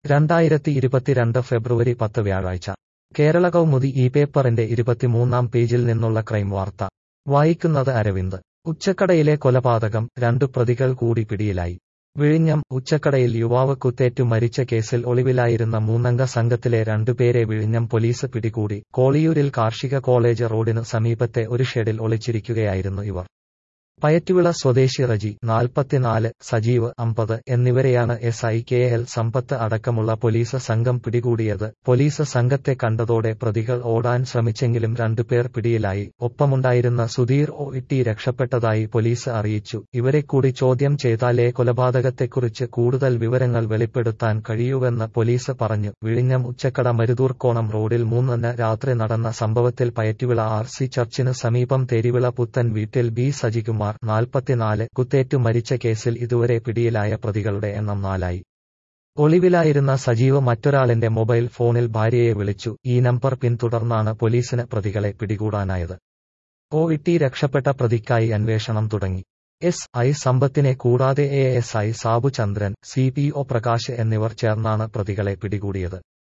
രണ്ടായിരത്തി ഇരുപത്തിരണ്ട് ഫെബ്രുവരി പത്ത് വ്യാഴാഴ്ച കേരള കൗമുദി ഈ പേപ്പറിന്റെ ഇരുപത്തിമൂന്നാം പേജിൽ നിന്നുള്ള ക്രൈം വാർത്ത വായിക്കുന്നത് അരവിന്ദ് ഉച്ചക്കടയിലെ കൊലപാതകം രണ്ടു പ്രതികൾ കൂടി പിടിയിലായി വിഴിഞ്ഞം ഉച്ചക്കടയിൽ യുവാവ് കുത്തേറ്റു മരിച്ച കേസിൽ ഒളിവിലായിരുന്ന മൂന്നംഗ സംഘത്തിലെ രണ്ടുപേരെ വിഴിഞ്ഞം പോലീസ് പിടികൂടി കോളിയൂരിൽ കാർഷിക കോളേജ് റോഡിനു സമീപത്തെ ഒരു ഷെഡിൽ ഒളിച്ചിരിക്കുകയായിരുന്നു ഇവർ പയറ്റുവിള സ്വദേശി റജി നാൽപ്പത്തിനാല് സജീവ് അമ്പത് എന്നിവരെയാണ് S I K L Sampath അടക്കമുള്ള പോലീസ് സംഘം പിടികൂടിയത് പോലീസ് സംഘത്തെ കണ്ടതോടെ പ്രതികൾ ഓടാൻ ശ്രമിച്ചെങ്കിലും രണ്ടുപേർ പിടിയിലായി ഒപ്പമുണ്ടായിരുന്ന സുധീർ ഒ ഇട്ടി രക്ഷപ്പെട്ടതായി പോലീസ് അറിയിച്ചു ഇവരെ കൂടി ചോദ്യം ചെയ്താലേ കൊലപാതകത്തെക്കുറിച്ച് കൂടുതൽ വിവരങ്ങൾ വെളിപ്പെടുത്താൻ കഴിയൂവെന്ന് പോലീസ് പറഞ്ഞു വിഴിഞ്ഞം ഉച്ചക്കട മരുതൂർക്കോണം റോഡിൽ മൂന്നിന് രാത്രി നടന്ന സംഭവത്തിൽ പയറ്റുവിള ആർ സി ചർച്ചിന് സമീപം തെരിവിള പുത്തൻ വീട്ടിൽ ബി സജികുമാർ നാൽപ്പത്തിനാല് കുത്തേറ്റു മരിച്ച കേസിൽ ഇതുവരെ പിടിയിലായ പ്രതികളുടെ എണ്ണം നാലായി ഒളിവിലായിരുന്ന സജീവ് മറ്റൊരാളിന്റെ മൊബൈൽ ഫോണിൽ ഭാര്യയെ വിളിച്ചു ഈ നമ്പർ പിന്തുടർന്നാണ് പോലീസിന് പ്രതികളെ പിടികൂടാനായത് ഒ ഇട്ടി രക്ഷപ്പെട്ട പ്രതിക്കായി അന്വേഷണം തുടങ്ങി എസ് ഐ സമ്പത്തിനെ കൂടാതെ A S I Sabu Chandran C P O Prakash എന്നിവർ ചേർന്നാണ് പ്രതികളെ പിടികൂടിയത്